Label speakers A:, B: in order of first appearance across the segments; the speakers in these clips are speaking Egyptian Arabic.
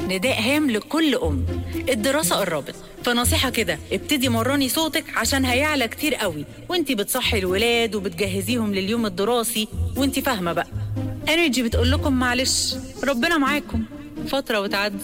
A: نداء هام لكل أم الدراسة قربت فنصيحة كده ابتدي مرني صوتك عشان هيعلى كتير قوي وانتي بتصحي الولاد وبتجهزيهم لليوم الدراسي وانتي فاهمة بقى انرجي بتقول لكم معلش ربنا معاكم فترة وتعدي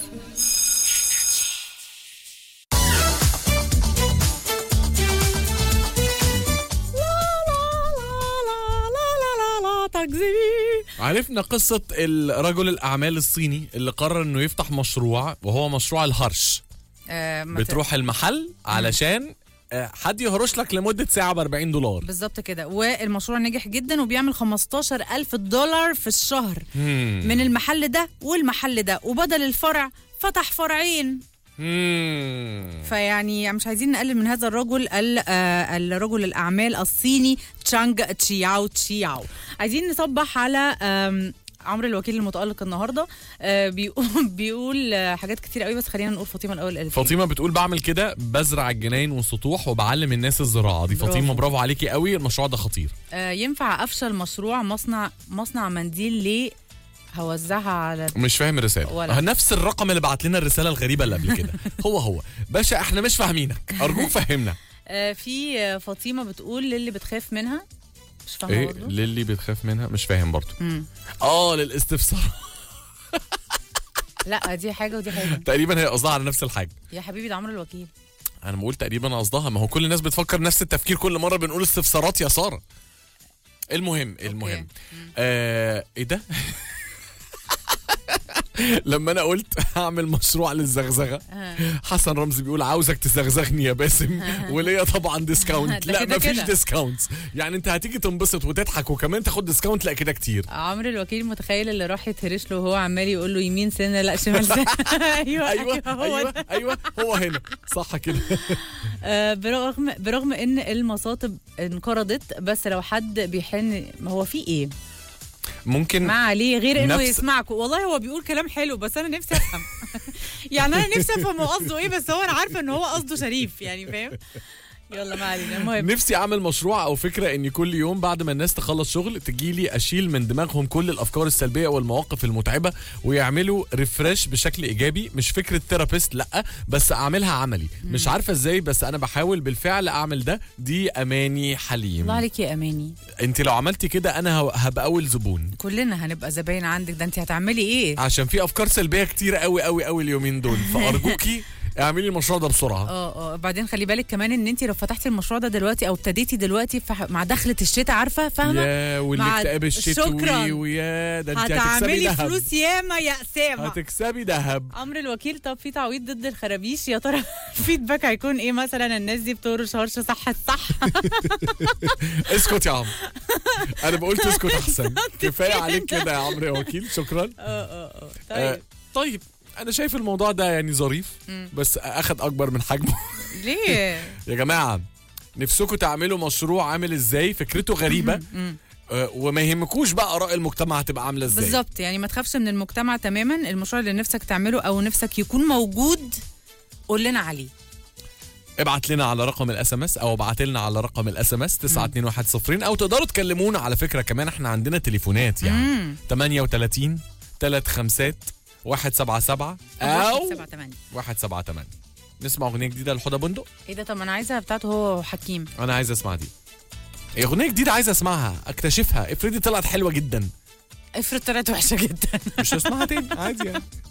B: عرفنا قصة الرجل الأعمال الصيني اللي قرر إنه يفتح مشروع وهو مشروع الهرش
A: آه ما ت-
B: بتروح المحل علشان آه، حد يهرش لك لمدة ساعة ب 40 دولار
A: بالظبط كده والمشروع نجح جدا وبيعمل 15 ألف دولار في الشهر
B: مم.
A: من المحل ده والمحل ده وبدل الفرع فتح فرعين
B: مم.
A: فيعني مش عايزين نقلل من هذا الرجل ال- آه، الرجل الأعمال الصيني تشانج تشياو تشياو عايزين نصبح على آم، عمرو الوكيل المتألق النهارده آه، بيقول بيقول آه، حاجات كتير قوي بس خلينا نقول فاطمه الاول الف
B: فاطمه بتقول بعمل كده بزرع الجناين والسطوح وبعلم الناس الزراعه دي
A: برافو.
B: فاطمه برافو عليكي قوي المشروع ده خطير
A: آه، ينفع افشل مشروع مصنع مصنع منديل ليه هوزعها على
B: مش فاهم الرساله
A: ولا.
B: نفس الرقم اللي بعت لنا الرساله الغريبه اللي قبل كده هو هو باشا احنا مش فاهمينك ارجوك فهمنا
A: آه، في آه، فاطمه بتقول للي بتخاف منها مش فاهمه
B: ايه
A: برضه
B: للي بتخاف منها مش فاهم برضو
A: مم.
B: اه للاستفسار
A: لا دي حاجه ودي حاجه
B: تقريبا هي قصدها على نفس الحاجه
A: يا حبيبي ده عمرو الوكيل
B: انا بقول تقريبا قصدها ما هو كل الناس بتفكر نفس التفكير كل مره بنقول استفسارات يا ساره المهم المهم آه ايه ده لما انا قلت هعمل مشروع للزغزغه حسن رمزي بيقول عاوزك تزغزغني يا باسم وليا طبعا ديسكاونت
A: ده
B: لا
A: كده
B: مفيش
A: كده.
B: ديسكاونت يعني انت هتيجي تنبسط وتضحك وكمان تاخد ديسكاونت لا كده كتير
A: عمرو الوكيل متخيل اللي راح يتهرش له وهو عمال يقول له يمين سنه لا شمال سنه ايوه
B: ايوه
A: هو
B: ايوه
A: ده.
B: ايوه هو هنا صح كده
A: آه، برغم برغم ان المصاطب انقرضت بس لو حد بيحن هو في ايه
B: ممكن
A: ما عليه غير انه
B: نفس-
A: يسمعكم والله هو بيقول كلام حلو بس انا نفسي افهم يعني انا نفسي افهم هو قصده ايه بس هو انا عارفه ان هو قصده شريف يعني فاهم يلا ما علينا المهم
B: نفسي اعمل مشروع او فكره اني كل يوم بعد ما الناس تخلص شغل تجيلي اشيل من دماغهم كل الافكار السلبيه والمواقف المتعبه ويعملوا ريفرش بشكل ايجابي مش فكره ثيرابيست لا بس اعملها عملي مش عارفه ازاي بس انا بحاول بالفعل اعمل ده دي اماني حليم
A: الله عليك يا اماني
B: انت لو عملتي كده انا هو- هبقى اول زبون
A: كلنا هنبقى زباين عندك ده انت هتعملي ايه
B: عشان في افكار سلبيه كتير قوي قوي قوي اليومين دول فارجوكي اعملي المشروع ده بسرعه
A: اه اه بعدين خلي بالك كمان ان انت لو فتحتي المشروع ده دلوقتي او ابتديتي دلوقتي فح- مع دخله الشتاء عارفه فاهمه
B: يا والاكتئاب الشتوي
A: شكراً.
B: ويا ده انت هتكسبي
A: هتعملي
B: دهب
A: فلوس ياما يا اسامه
B: هتكسبي دهب
A: عمرو الوكيل طب في تعويض ضد الخرابيش يا ترى فيدباك هيكون ايه مثلا الناس دي بتهرش هرش صح الصح
B: اسكت يا عمرو انا بقول اسكت احسن كفايه عليك كده يا عمرو يا وكيل شكرا
A: اه اه اه
B: آه،
A: طيب
B: طيب انا شايف الموضوع ده يعني ظريف بس اخد اكبر من حجمه
A: ليه
B: يا جماعه نفسكم تعملوا مشروع عامل ازاي فكرته غريبه آه، وما يهمكوش بقى اراء المجتمع هتبقى عامله ازاي
A: بالظبط يعني ما تخافش من المجتمع تماما المشروع اللي نفسك تعمله او نفسك يكون موجود قول لنا عليه
B: ابعت لنا على رقم الاس ام اس او ابعت لنا على رقم الاس ام اس 92110 او تقدروا تكلمونا على فكره كمان احنا عندنا تليفونات يعني 38 3 خمسات 177 او
A: سبعة تمانية
B: 178 نسمع اغنيه جديده لحدى بندق
A: ايه ده طب انا عايزها بتاعته هو وحكيم
B: انا عايز اسمع دي إيه اغنيه جديده عايز اسمعها اكتشفها افرضي طلعت حلوه جدا
A: افرض طلعت وحشه جدا
B: مش هسمعها تاني عادي يعني